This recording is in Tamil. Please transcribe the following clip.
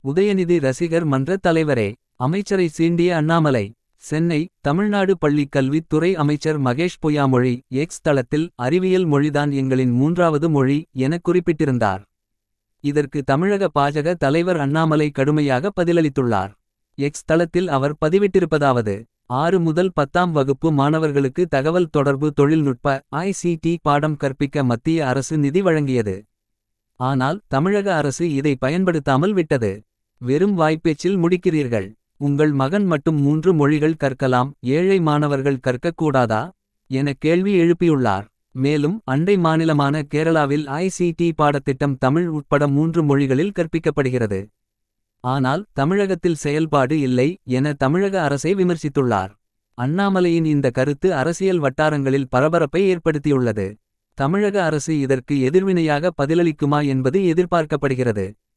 உதயநிதி ரசிகர் மன்ற தலைவரே அமைச்சரை சீண்டிய அண்ணாமலை சென்னை தமிழ்நாடு பள்ளிக் கல்வித் துறை அமைச்சர் மகேஷ் பொய்யாமொழி எக்ஸ் தளத்தில் அறிவியல் மொழிதான் எங்களின் மூன்றாவது மொழி எனக் குறிப்பிட்டிருந்தார் இதற்கு தமிழக பாஜக தலைவர் அண்ணாமலை கடுமையாக பதிலளித்துள்ளார் எக்ஸ் தளத்தில் அவர் பதிவிட்டிருப்பதாவது ஆறு முதல் பத்தாம் வகுப்பு மாணவர்களுக்கு தகவல் தொடர்பு தொழில்நுட்ப ஐசிடி பாடம் கற்பிக்க மத்திய அரசு நிதி வழங்கியது ஆனால் தமிழக அரசு இதை பயன்படுத்தாமல் விட்டது வெறும் வாய்ப்பேச்சில் முடிக்கிறீர்கள் உங்கள் மகன் மட்டும் மூன்று மொழிகள் கற்கலாம் ஏழை மாணவர்கள் கற்கக்கூடாதா என கேள்வி எழுப்பியுள்ளார் மேலும் அண்டை மாநிலமான கேரளாவில் ஐசிடி பாடத்திட்டம் தமிழ் உட்பட மூன்று மொழிகளில் கற்பிக்கப்படுகிறது ஆனால் தமிழகத்தில் செயல்பாடு இல்லை என தமிழக அரசை விமர்சித்துள்ளார் அண்ணாமலையின் இந்த கருத்து அரசியல் வட்டாரங்களில் பரபரப்பை ஏற்படுத்தியுள்ளது தமிழக அரசு இதற்கு எதிர்வினையாக பதிலளிக்குமா என்பது எதிர்பார்க்கப்படுகிறது